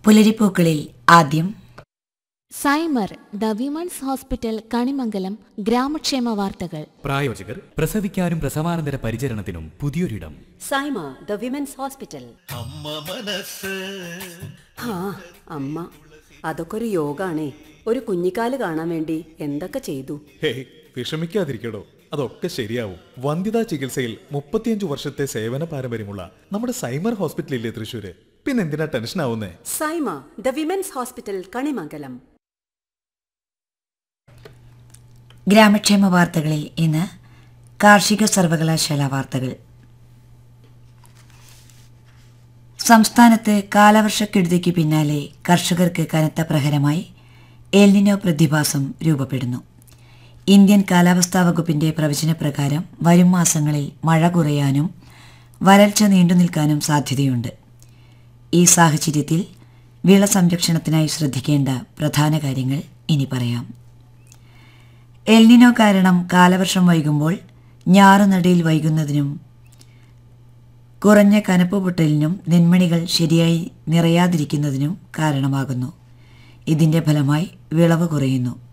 പുലരിപ്പൂക്കളിൽ ആദ്യം Saima the women's hospital Kanimangalam ഗ്രാമക്ഷേമ വാർത്തകൾ പ്രായോജകർ പ്രസവിക്കാനും പ്രസവാനന്തര പരിചരണത്തിനും പുതിയൊരിടം സൈമ ദ വിമൻസ് ഹോസ്പിറ്റൽ ആ അമ്മ അതൊക്കെ ഒരു യോഗാണേ ഒരു കുഞ്ഞിക്കാല് കാണാൻ വേണ്ടി എന്തൊക്കെ ചെയ്തു ഹേയ് വിഷമിക്കാതിരിക്കടോ അതൊക്കെ ശരിയാവും വന്ധ്യതാ ചികിത്സയിൽ മുപ്പത്തിയഞ്ചു വർഷത്തെ സേവന പാരമ്പര്യമുള്ള നമ്മുടെ സൈമർ ഹോസ്പിറ്റലില്ലേ തൃശ്ശൂര് പിന്നെന്തിനാ ടെൻഷൻ ആവുന്നേ Saima the women's hospital Kanimangalam ഗ്രാമക്ഷേമ വാർത്തകളിൽ ഇന്ന് കാർഷിക സർവകലാശാല വാർത്തകൾ സംസ്ഥാനത്ത് കാലവർഷക്കെടുതിക്ക് പിന്നാലെ കർഷകർക്ക് കനത്ത പ്രഹരമായി എൽനിനോ പ്രതിഭാസം രൂപപ്പെടുന്നു ഇന്ത്യൻ കാലാവസ്ഥാ വകുപ്പിന്റെ പ്രവചനപ്രകാരം വരും മാസങ്ങളിൽ മഴ കുറയാനും വരൾച്ച നീണ്ടുനിൽക്കാനും സാധ്യതയുണ്ട് ഈ സാഹചര്യത്തിൽ വിള സംരക്ഷണത്തിനായി ശ്രദ്ധിക്കേണ്ട പ്രധാന കാര്യങ്ങൾ ഇനി പറയാം എൽനിനോ കാരണം കാലവർഷം വൈകുമ്പോൾ ഞാറുനടയിൽ വൈകുന്നതിനും കുറഞ്ഞ കനപ്പ് പൊട്ടലിനും നെന്മണികൾ ശരിയായി നിറയാതിരിക്കുന്നതിനും കാരണമാകുന്നു ഇതിന്റെ ഫലമായി വിളവ് കുറയുന്നു